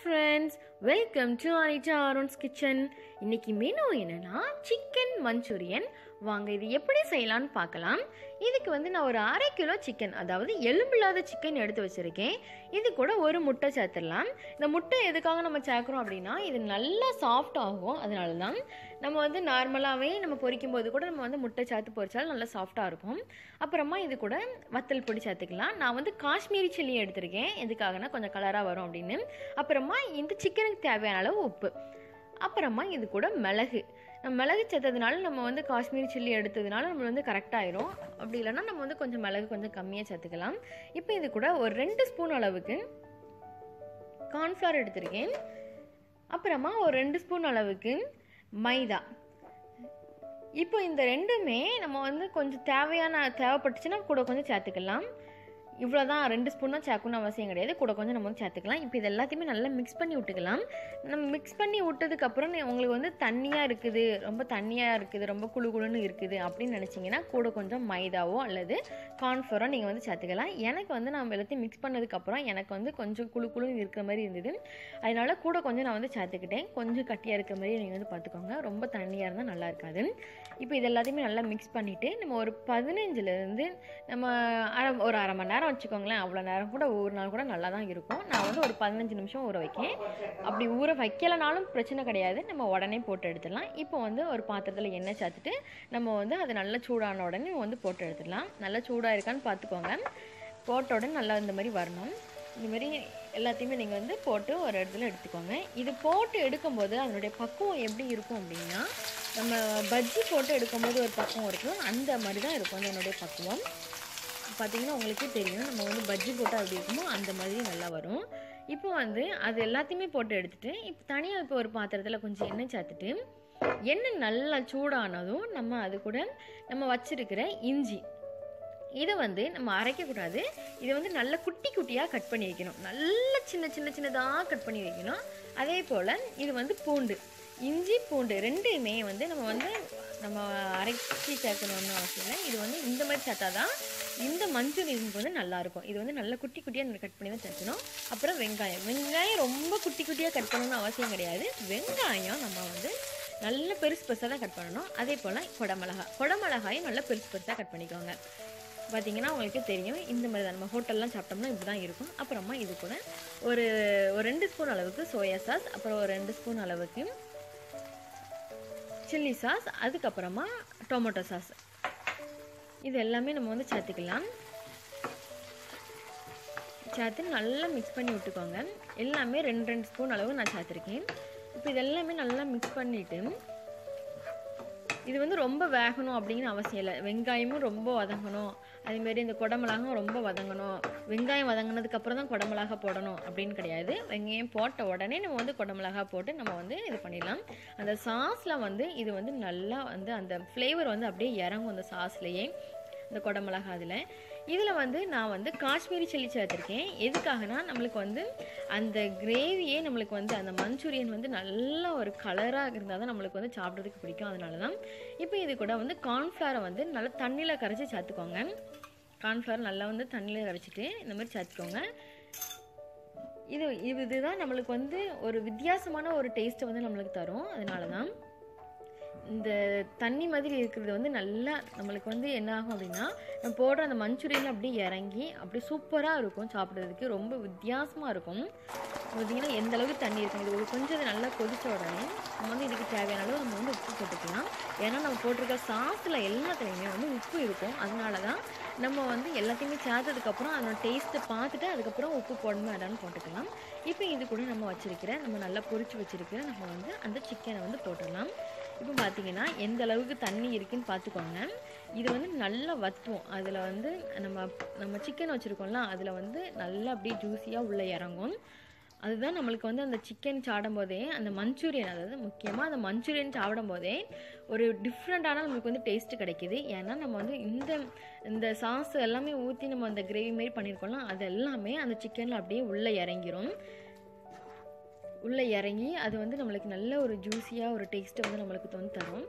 friends welcome to Anita Arun's kitchen இன்னைக்கு menu என்னன்னா chicken manchurian வாங்க இது எப்படி செய்யலாம்னு பார்க்கலாம் இதுக்கு வந்து நான் ஒரு அரை கிலோ சிக்கன் அதாவது எலும்பில்லாத சிக்கன் எடுத்து வச்சிருக்கேன் இது கூட ஒரு முட்டை சேர்த்துடலாம் இந்த முட்டை எதுக்காக நம்ம சேர்க்குறோம் அப்படின்னா இது நல்லா சாஃப்ட் ஆகும் அதனால தான் நம்ம வந்து நார்மலாகவே நம்ம பொரிக்கும் போது கூட நம்ம வந்து முட்டை சேர்த்து பொரிச்சாலும் நல்லா சாஃப்டாக இருக்கும் அப்புறமா இது கூட வத்தல் பொடி சேர்த்துக்கலாம் நான் வந்து காஷ்மீரி சில்லி எடுத்திருக்கேன் எதுக்காகனா கொஞ்சம் கலராக வரும் அப்படின்னு அப்புறமா இந்த சிக்கனுக்கு தேவையான அளவு உப்பு அப்புறமா இது கூட மிளகு நம்ம மிளகு சேர்த்ததுனால நம்ம வந்து காஷ்மீரி சில்லி எடுத்ததுனால நம்ம வந்து கரெக்டாயிரும் அப்படி இல்லைன்னா நம்ம வந்து கொஞ்சம் மிளகு கொஞ்சம் கம்மியாக சேர்த்துக்கலாம் இப்போ இது கூட ஒரு ரெண்டு ஸ்பூன் அளவுக்கு கார்ன்ஃப்ளவர் எடுத்திருக்கேன் அப்புறமா ஒரு ரெண்டு ஸ்பூன் அளவுக்கு மைதா இப்போ இந்த ரெண்டுமே நம்ம வந்து கொஞ்சம் தேவையான தேவைப்பட்டுச்சுன்னா கூட கொஞ்சம் சேர்த்துக்கலாம் இவ்வளோ தான் ரெண்டு ஸ்பூன் தான் சேர்க்கணும்னு அவசியம் கிடையாது கூட கொஞ்சம் நம்ம வந்து சேர்த்துக்கலாம் இப்போ இது எல்லாத்தையுமே நல்லா மிக்ஸ் பண்ணி விட்டுக்கலாம் நம்ம மிக்ஸ் பண்ணி விட்டதுக்கப்புறம் நீ- உங்களுக்கு வந்து தண்ணியாக இருக்குது ரொம்ப தண்ணியாக இருக்குது ரொம்ப குளு குளுன்னு இருக்குது அப்படின்னு நினச்சிங்கன்னா கூட கொஞ்சம் மைதாவோ அல்லது கார்ன்ஃப்ளோரோ நீங்கள் வந்து சேர்த்துக்கலாம் எனக்கு வந்து நான் எல்லாத்தையும் மிக்ஸ் பண்ணதுக்கப்புறம் எனக்கு வந்து கொஞ்சம் குளு குளுன்னு இருக்கிற மாதிரி இருந்தது அதனால கூட கொஞ்சம் நான் வந்து சேர்த்துக்கிட்டேன் கொஞ்சம் கட்டியாக இருக்கிற மாதிரி நீங்கள் வந்து பார்த்துக்கோங்க ரொம்ப தண்ணியாக இருந்தால் நல்லா இருக்காது இப்போ இது எல்லாத்தையுமே நல்லா மிக்ஸ் பண்ணிவிட்டு நம்ம ஒரு பதினஞ்சுலேருந்து நம்ம அரை ஒரு அரை மணி நேரம் வச்சுக்கோங்களேன் அவ்வளோ நேரம் கூட ஒரு நாள் கூட நல்லா தான் இருக்கும் நான் வந்து ஒரு பதினஞ்சு நிமிஷம் ஊற வைக்கேன் அப்படி ஊற வைக்கலைனாலும் பிரச்சனை கிடையாது நம்ம உடனே போட்டு எடுத்துடலாம் இப்போ வந்து ஒரு பாத்திரத்தில் எண்ணெய் சேர்த்துட்டு நம்ம வந்து அது நல்லா சூடான உடனே வந்து போட்டு எடுத்துடலாம் நல்லா சூடாக இருக்கான்னு பார்த்துக்கோங்க போட்ட உடனே நல்லா இந்த மாதிரி வரணும் இந்த மாதிரி எல்லாத்தையுமே நீங்கள் வந்து போட்டு ஒரு இடத்துல எடுத்துக்கோங்க இது போட்டு எடுக்கும்போது அதனுடைய பக்குவம் எப்படி இருக்கும் அப்படின்னா நம்ம பஜ்ஜி போட்டு எடுக்கும்போது ஒரு பக்குவம் இருக்கும் அந்த மாதிரி தான் இருக்கும் அது என்னுடைய பக்குவம் பார்த்தீங்கன்னா உங்களுக்கே தெரியும் நம்ம வந்து பஜ்ஜி போட்டால் எப்படி இருக்குமோ அந்த மாதிரி நல்லா வரும் இப்போ வந்து அது எல்லாத்தையுமே போட்டு எடுத்துட்டு இப்போ தனியாக இப்போ ஒரு பாத்திரத்தில் கொஞ்சம் எண்ணெய் சேர்த்துட்டு எண்ணெய் நல்லா சூடானதும் நம்ம அது கூட நம்ம வச்சிருக்கிற இஞ்சி இதை வந்து நம்ம அரைக்கக்கூடாது இதை வந்து நல்ல குட்டி குட்டியாக கட் பண்ணி வைக்கணும் நல்ல சின்ன சின்ன சின்னதாக கட் பண்ணி வைக்கணும் அதே போல் இது வந்து பூண்டு இஞ்சி பூண்டு ரெண்டையுமே வந்து நம்ம வந்து நம்ம அரைச்சி சேர்க்கணும்னு அவசியம் இல்லை இது வந்து இந்த மாதிரி சேர்த்தா தான் இந்த மஞ்சூரியனுக்கு வந்து நல்லாயிருக்கும் இது வந்து நல்ல குட்டி குட்டியாக கட் பண்ணி தான் சேர்க்கணும் அப்புறம் வெங்காயம் வெங்காயம் ரொம்ப குட்டி குட்டியாக கட் பண்ணணும்னு அவசியம் கிடையாது வெங்காயம் நம்ம வந்து நல்ல பெருசு பெருசாக தான் கட் பண்ணணும் அதே போல் குடமிளகா குடமிளகாயும் நல்லா பெருசு பெருசாக கட் பண்ணிக்கோங்க பார்த்தீங்கன்னா உங்களுக்கு தெரியும் இந்த மாதிரி தான் நம்ம ஹோட்டல்லாம் சாப்பிட்டோம்னா இப்படி தான் இருக்கும் அப்புறமா இது கூட ஒரு ஒரு ரெண்டு ஸ்பூன் அளவுக்கு சோயா சாஸ் அப்புறம் ஒரு ரெண்டு ஸ்பூன் அளவுக்கு சில்லி சாஸ் அதுக்கப்புறமா டொமேட்டோ சாஸ் இது எல்லாமே நம்ம வந்து சேர்த்துக்கலாம் சேர்த்து நல்லா மிக்ஸ் பண்ணி விட்டுக்கோங்க எல்லாமே ரெண்டு ரெண்டு ஸ்பூன் அளவு நான் சேர்த்துருக்கேன் இப்போ இது எல்லாமே நல்லா மிக்ஸ் பண்ணிவிட்டு இது வந்து ரொம்ப வேகணும் அப்படின்னு அவசியம் இல்லை வெங்காயமும் ரொம்ப வதங்கணும் அதேமாரி இந்த குடமிளகாவும் ரொம்ப வதங்கணும் வெங்காயம் வதங்கினதுக்கு அப்புறம் தான் குடமிளகா போடணும் அப்படின்னு கிடையாது வெங்காயம் போட்ட உடனே நம்ம வந்து குடமிளகா போட்டு நம்ம வந்து இது பண்ணிடலாம் அந்த சாஸில் வந்து இது வந்து நல்லா வந்து அந்த ஃப்ளேவர் வந்து அப்படியே இறங்கும் அந்த சாஸ்லேயே இந்த குடமிளகா அதில் இதில் வந்து நான் வந்து காஷ்மீரி சில்லி சேர்த்துருக்கேன் எதுக்காகனா நம்மளுக்கு வந்து அந்த கிரேவியே நம்மளுக்கு வந்து அந்த மஞ்சூரியன் வந்து நல்ல ஒரு கலராக இருந்தால் தான் நம்மளுக்கு வந்து சாப்பிட்றதுக்கு பிடிக்கும் அதனால தான் இப்போ இது கூட வந்து கார்ன்ஃப்ளவரை வந்து நல்லா தண்ணியில் கரைச்சி சேர்த்துக்கோங்க கார்ன்ஃப்ளவர் நல்லா வந்து தண்ணியில் கரைச்சிட்டு இந்த மாதிரி சேர்த்துக்கோங்க இது இது இதுதான் நம்மளுக்கு வந்து ஒரு வித்தியாசமான ஒரு டேஸ்ட்டை வந்து நம்மளுக்கு தரும் அதனால தான் இந்த தண்ணி மாதிரி இருக்கிறது வந்து நல்லா நம்மளுக்கு வந்து என்ன ஆகும் அப்படின்னா நம்ம போடுற அந்த மஞ்சூரியன் அப்படியே இறங்கி அப்படியே சூப்பராக இருக்கும் சாப்பிட்றதுக்கு ரொம்ப வித்தியாசமாக இருக்கும் பார்த்தீங்கன்னா எந்த அளவுக்கு தண்ணி இருக்கும் இது ஒரு கொஞ்சம் இது நல்லா கொதிச்ச உடனே நம்ம வந்து இதுக்கு தேவையான அளவு நம்ம வந்து உப்பு போட்டுக்கலாம் ஏன்னா நம்ம போட்டிருக்க சாஸில் எல்லாத்துலேயுமே வந்து உப்பு இருக்கும் அதனால தான் நம்ம வந்து எல்லாத்தையுமே சேர்த்ததுக்கப்புறம் அதோட டேஸ்ட்டை பார்த்துட்டு அதுக்கப்புறம் உப்பு போடணும் வேண்டாம்னு போட்டுக்கலாம் இப்போ இது கூட நம்ம வச்சிருக்கிற நம்ம நல்லா பொரிச்சு வச்சிருக்கிற நம்ம வந்து அந்த சிக்கனை வந்து போட்டுடலாம் இப்போ பார்த்தீங்கன்னா எந்த அளவுக்கு தண்ணி இருக்குன்னு பார்த்துக்கோங்க இது வந்து நல்லா வத்தும் அதில் வந்து நம்ம நம்ம சிக்கன் வச்சுருக்கோம்ல அதில் வந்து நல்லா அப்படியே ஜூஸியாக உள்ளே இறங்கும் அதுதான் நம்மளுக்கு வந்து அந்த சிக்கன் சாப்பிடும் போதே அந்த மஞ்சூரியன் அதாவது முக்கியமாக அந்த மஞ்சூரியன் சாப்பிடும் போதே ஒரு டிஃப்ரெண்ட்டான நம்மளுக்கு வந்து டேஸ்ட்டு கிடைக்கிது ஏன்னா நம்ம வந்து இந்த இந்த சாஸ் எல்லாமே ஊற்றி நம்ம அந்த கிரேவி மாதிரி பண்ணியிருக்கோம்ல அது எல்லாமே அந்த சிக்கனில் அப்படியே உள்ளே இறங்கிரும் உள்ளே இறங்கி அது வந்து நம்மளுக்கு நல்ல ஒரு ஜூஸியாக ஒரு டேஸ்ட்டை வந்து நம்மளுக்கு வந்து தரும்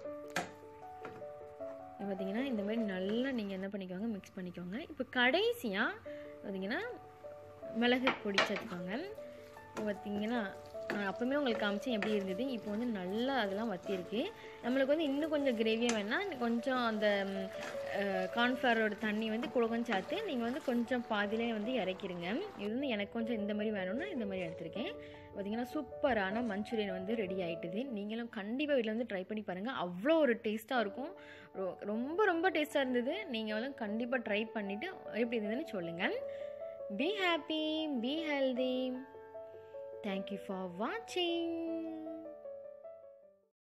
இப்போ பார்த்தீங்கன்னா இந்த மாதிரி நல்லா நீங்கள் என்ன பண்ணிக்கோங்க மிக்ஸ் பண்ணிக்கோங்க இப்போ கடைசியாக பார்த்தீங்கன்னா மிளகு பொடி சேர்த்துக்கோங்க பார்த்தீங்கன்னா நான் அப்போவுமே உங்களுக்கு காமிச்சேன் எப்படி இருந்தது இப்போ வந்து நல்லா அதெல்லாம் வத்திருக்கு நம்மளுக்கு வந்து இன்னும் கொஞ்சம் கிரேவியாக வேணால் கொஞ்சம் அந்த கார்ன்ஃப்ளவரோட தண்ணி வந்து கூட கொஞ்சம் சேர்த்து நீங்கள் வந்து கொஞ்சம் பாதியிலே வந்து இறக்கிடுங்க இது வந்து எனக்கு கொஞ்சம் இந்த மாதிரி வேணும்னா இந்த மாதிரி எடுத்திருக்கேன் பார்த்தீங்கன்னா சூப்பரான மஞ்சூரியன் வந்து ரெடி ஆகிட்டுது நீங்களும் கண்டிப்பாக வீட்டில் வந்து ட்ரை பண்ணி பாருங்கள் அவ்வளோ ஒரு டேஸ்ட்டாக இருக்கும் ரொ- ரொம்ப ரொம்ப டேஸ்ட்டாக இருந்தது நீங்கள் வந்து கண்டிப்பாக ட்ரை பண்ணிவிட்டு எப்படி இருந்ததுன்னு சொல்லுங்கள் be happy be healthy thank you for வாட்சிங்